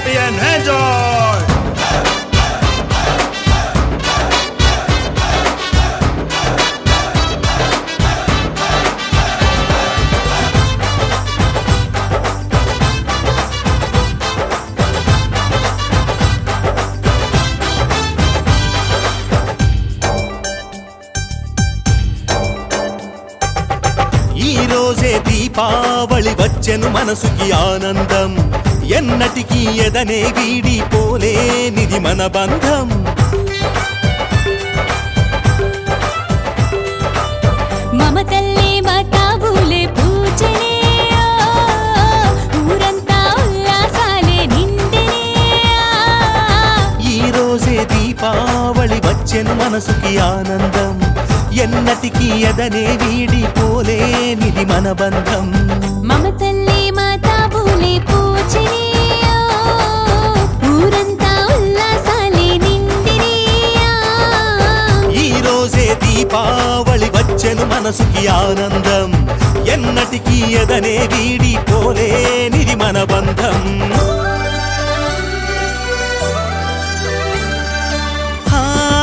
Party and enjoy ఈ రోజే దీపావళి వచ్చెను మనసుకి ఆనందం ఎన్నటికీ ఎదనే వీడి పోలేనిది మన బంధం మమతల్లే మతాబులే పూజనే ఊరంతా ఉల్లాసాలే నిండినే ఈ రోజే దీపావళి వచ్చెను మనసుకి ఆనందం ఎన్నటికీ ఎదనే వీడి పోలేనిది మన బంధం మమతల్లే మతాబులే పూజనే ఊరంతా ఉల్లాసాలే నిండినే ఈ రోజే దీపావళి వచ్చెను మనసుకి ఆనందం ఎన్నటికీ ఎదనే వీడి పోలేనిది మన బంధం ఆ,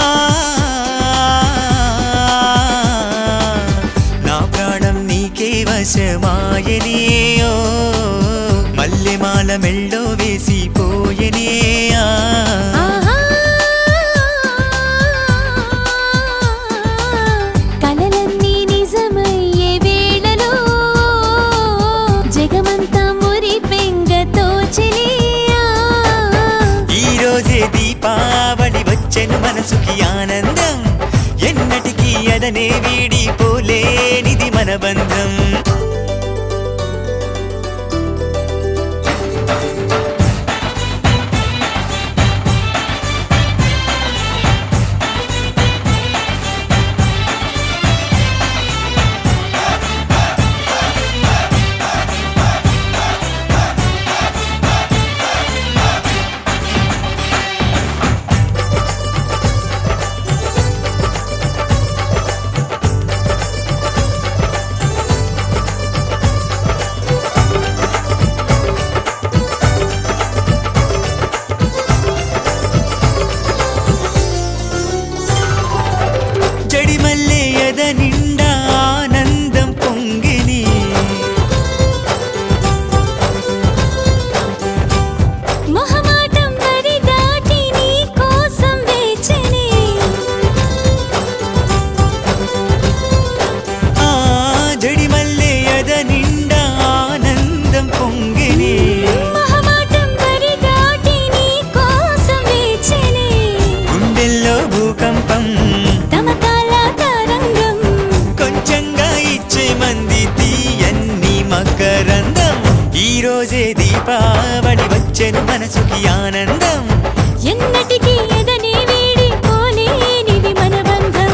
నా ప్రాణం నీకే వశమాయనే ఓ, మల్లెమాల మెళ్ళో వేసిపోయనే ఆ. ఆహా కలలన్నీ నిజమయ్యే వేళలో జగమంతా మురి పెంగతో చెలియా ఈ రోజే దీపావళి వచ్చెను మనసుకి ఆనందం ఎన్నటికీ ఎదనే వీడి పోలేనిది మన బంధం జడిమల్లె ఎద నిండా ఆనందం పొంగిని మొహమాటం మరి దాటి నీ కోసం వేచనే ఆ జడిమల్లె ఎద నిండా ఆనందం పొంగిని మొహమాటం మరి దాటి నీ కోసం వేచనే గుండెల్లో భూకంపం తమకాల తరంగం కొంచెంగా ఇచ్చే మంది తీయన్ని మకరందం ఈ రోజే దీపావళి వచ్చెను మనసుకి ఆనందం ఎన్నటికీ ఎదనే వీడి పోలేనిది మన బంధం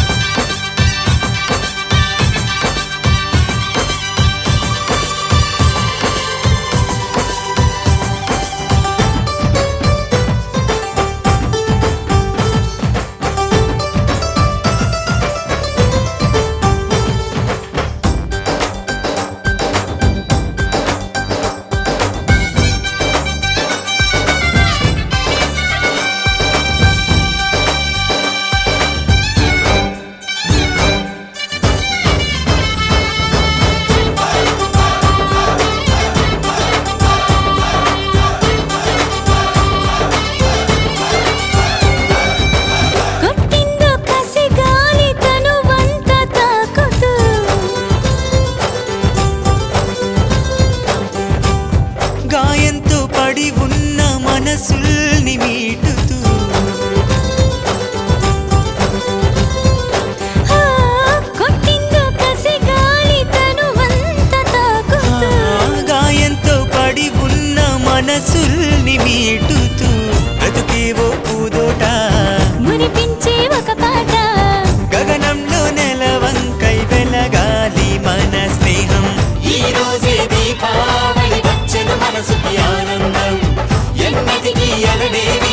కొట్టిందో కసి గాలి తను వంత తాకుతూ గాయంతో పడి ఉన్న మనసుల్ని మీటుతూ ఆ, కొట్టిందో కసి గాలి తను వంత తాకుతూ ఆ గాయంతో పడి ఉన్న మనసుల్ని మీటుతూ బ్రతుకేవో పూదోట మురిపించే ఒక పాట గగనంలో నెలవంకై వెలగాలి మన స్నేహం ఈ రోజే దీపావళి వచ్చెను మనసుకి ఆనందం ఎన్నటికీ ఎనడే